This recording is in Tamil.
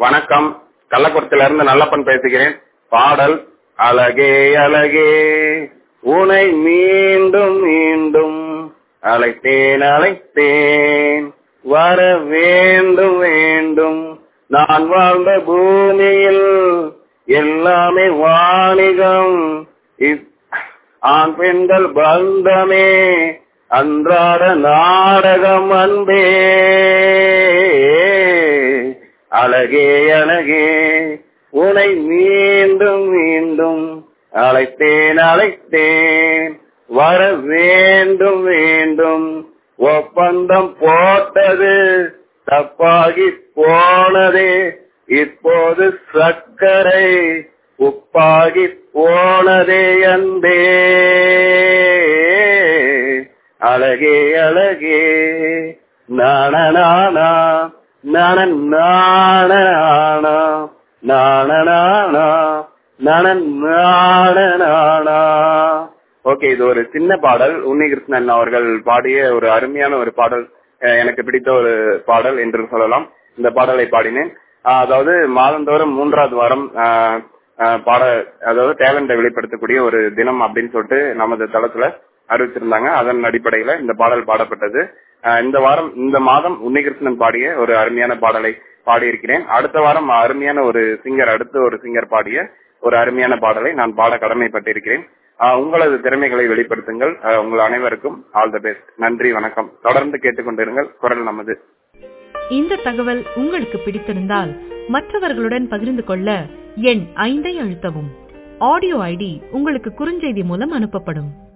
வணக்கம் கள்ளக்குறிச்சியில இருந்து நல்லப்பன் பேசுகிறேன் பாடல் அழகே அழகே உனை மீண்டும் மீண்டும் அழைத்தேன் அழைத்தேன் வர வேண்டும் வேண்டும் நான் வாழ்ந்த பூமியில் எல்லாமே வாணிகம் இப்- ஆண் பெண்கள் பந்தமே அன்றாட நாடகம் அன்பே அழகே அழகே உனை மீண்டும் மீண்டும் அழைத்தேன் அழைத்தேன் வர வேண்டும் வேண்டும் ஒப்பந்தம் போட்டது தப்பாகி போனதே இப்போது சர்க்கரை உப்பாகி போனதே அன்பே அழகே அழகே நாணனானா நனன் நாணனானா நாணனானா நனன் நாணனானா ஓகே இது ஒரு சின்ன பாடல் உன்னிகிருஷ்ணன் அவர்கள் பாடிய ஒரு அருமையான ஒரு பாடல் அஹ் எனக்கு பிடித்த ஒரு பாடல் என்று சொல்லலாம் இந்த பாடலை பாடினேன் அஹ் அதாவது மாதந்தோறும் மூன்றாவது வாரம் அஹ், அஹ், பாட அதாவது டேலண்டை வெளிப்படுத்தக்கூடிய ஒரு தினம் அப்படின்னு சொல்லிட்டு நமது தளத்துல அறிவிச்சிருந்தாங்க அதன் அடிப்படையில இந்த பாடல் பாடப்பட்டது அஹ், இந்த வாரம் இந்த மாதம் உன்னிகிருஷ்ணன் பாடிய ஒரு அருமையான பாடலை பாடியிருக்கிறேன் அடுத்த வாரம் அருமையான ஒரு சிங்கர் அடுத்த ஒரு சிங்கர் பாடிய ஒரு அருமையான பாடலை நான் பாட கடமைப்பட்டிருக்கிறேன் அஹ், உங்களது திறமைகளை வெளிப்படுத்துங்கள் அஹ், உங்கள் அனைவருக்கும் ஆல் த பெஸ்ட் நன்றி வணக்கம் தொடர்ந்து கேட்டுக்கொண்டிருங்கள் குரல் நமது இந்த தகவல் உங்களுக்கு பிடித்திருந்தால் மற்றவர்களுடன் பகிர்ந்து கொள்ள எண் ஐந்தை அழுத்தவும் ஆடியோ ஐடி உங்களுக்கு குறுஞ்செய்தி மூலம் அனுப்பப்படும்